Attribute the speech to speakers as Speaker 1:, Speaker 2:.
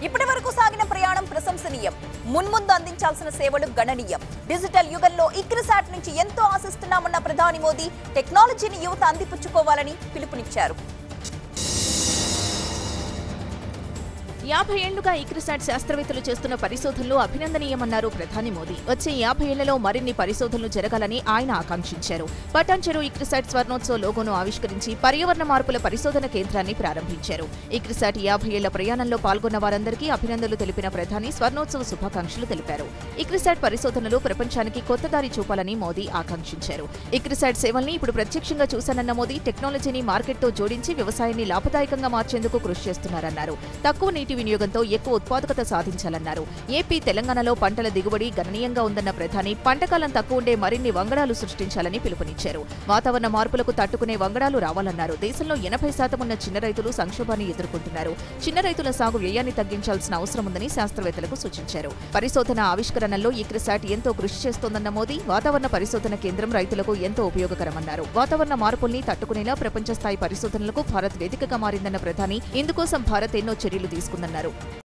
Speaker 1: ఇప్పటి వరకు సాగిన ప్రయాణం ప్రశంసనీయం మున్ముందు అందించాల్సిన సేవలు గణనీయం డిజిటల్ యుగంలో ఇక్రిసాట్ నుంచి ఎంతో ఆశిస్తున్నామన్న ప్రధాని మోదీ టెక్నాలజీని యువత అందిపుచ్చుకోవాలని పిలుపునిచ్చారు
Speaker 2: యాభై ఏళ్లుగా ఇక్రిసాట్ శాస్త్రవేత్తలు చేస్తున్న పరిశోధనలు అభినందనీయమన్నారు ప్రధాని మోదీ వచ్చే యాభై ఏళ్లలో మరిన్ని పరిశోధనలు జరగాలని ఆయన ఆకాంక్షించారు పటాన్చెరు ఇక్రిసాట్ స్వర్ణోత్సవ లోగోను ఆవిష్కరించి పర్యావరణ మార్పుల పరిశోధన కేంద్రాన్ని ప్రారంభించారు ఇక్రిసాట్ యాభై ఏళ్ల ప్రయాణంలో పాల్గొన్న వారందరికీ అభినందనలు తెలిపిన ప్రధాని స్వర్ణోత్సవ శుభాకాంక్షలు తెలిపారు ఇక్రిసాట్ పరిశోధనలు ప్రపంచానికి కొత్త దారి చూపాలని మోదీ ఆకాంక్షించారు ఇక్రిసాట్ సేవల్ని ఇప్పుడు ప్రత్యక్షంగా చూశానన్న మోదీ టెక్నాలజీని మార్కెట్తో జోడించి వ్యవసాయాన్ని లాభదాయకంగా మార్చేందుకు కృషి చేస్తున్నారన్నారు తక్కువ నీటి వినియోగంతో ఎక్కువ ఉత్పాదకత సాధించాలన్నారు ఏపీ తెలంగాణలో పంటల దిగుబడి గణనీయంగా ఉందన్న ప్రధాని పంటకాలం తక్కువ ఉండే మరిన్ని వంగడాలు సృష్టించాలని పిలుపునిచ్చారు వాతావరణ మార్పులకు తట్టుకునే వంగడాలు రావాలన్నారు దేశంలో ఎనభై శాతం ఉన్న చిన్న రైతులు సంక్షోభాన్ని ఎదుర్కొంటున్నారు చిన్న రైతుల సాగు వ్యయాన్ని తగ్గించాల్సిన అవసరం ఉందని శాస్త్రవేత్తలకు సూచించారు పరిశోధన ఆవిష్కరణల్లో ఈ క్రిసాట్ ఎంతో కృషి చేస్తోందన్న మోదీ వాతావరణ పరిశోధన కేంద్రం రైతులకు ఎంతో ఉపయోగకరమన్నారు వాతావరణ మార్పుల్ని తట్టుకునేలా ప్రపంచ స్థాయి పరిశోధనలకు భారత్ వేదికగా మారిందన్న ప్రధాని ఇందుకోసం భారత్ ఎన్నో చర్యలు తీసుకుందన్నారు